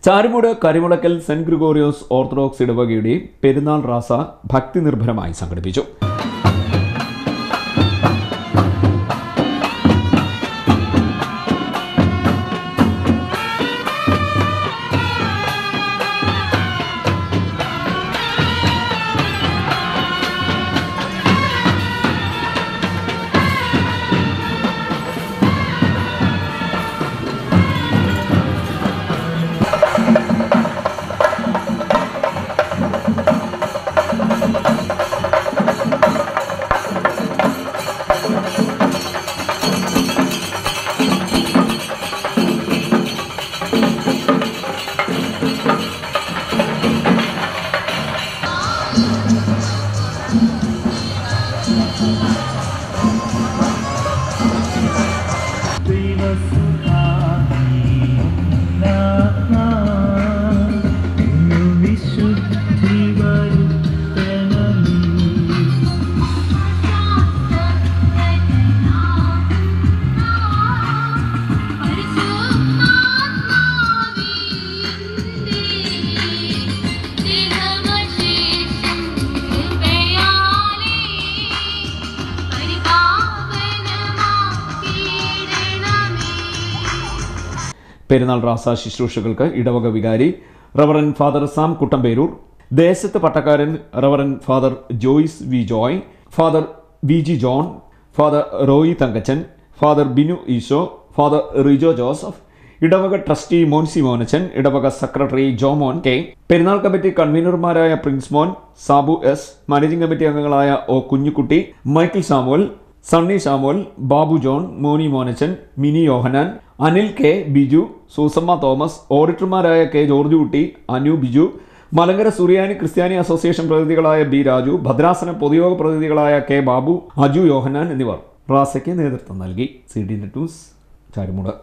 Charummood Karimulakkal saint Gregorios orthodox ഇടവകയുടെ പെരുന്നാൾ റാസ ഭക്തി നിർഭരമായി സംഘടിപ്പിച്ചു പെരുന്നാൾ റാസ ശുശ്രൂഷകൾക്ക് ഇടവക വികാരി റവറൻ ഫാദർ സാം കുട്ടമ്പേരൂർ ദേശത്ത് പട്ടക്കാരൻ reverend father Joyce V Joy father V G John father Roy Thankachan father Binu Isho father Rijo Joseph ഇടവക ട്രസ്റ്റി മോൻസി മോനച്ചൻ ഇടവക സെക്രട്ടറി ജോമോൻ കെ പെരുന്നാൾ കമ്മിറ്റി കൺവീനർമാരായ Prince Mon Sabu S managing committee അംഗങ്ങളായ O Kunjukutty Michael Samuel Sunny Samuel Babu John Moni Monachan Mini Yohannan Anil K Biju Susamma Thomas ഓഡിറ്റർമാരായ K George Kutty Anu Biju Malankara സുറിയാനി ക്രിസ്ത്യാനി association പ്രതിനിധികളായ B Raju ഭദ്രാസന പൊതുയോഗ പ്രതിനിധികളായ കെ ബാബു അജു യോഹനാൻ എന്നിവർ റാസയ്ക്ക് നേതൃത്വം നൽകി സി ഡി നെറ്റ് ന്യൂസ് ചാരുമുട്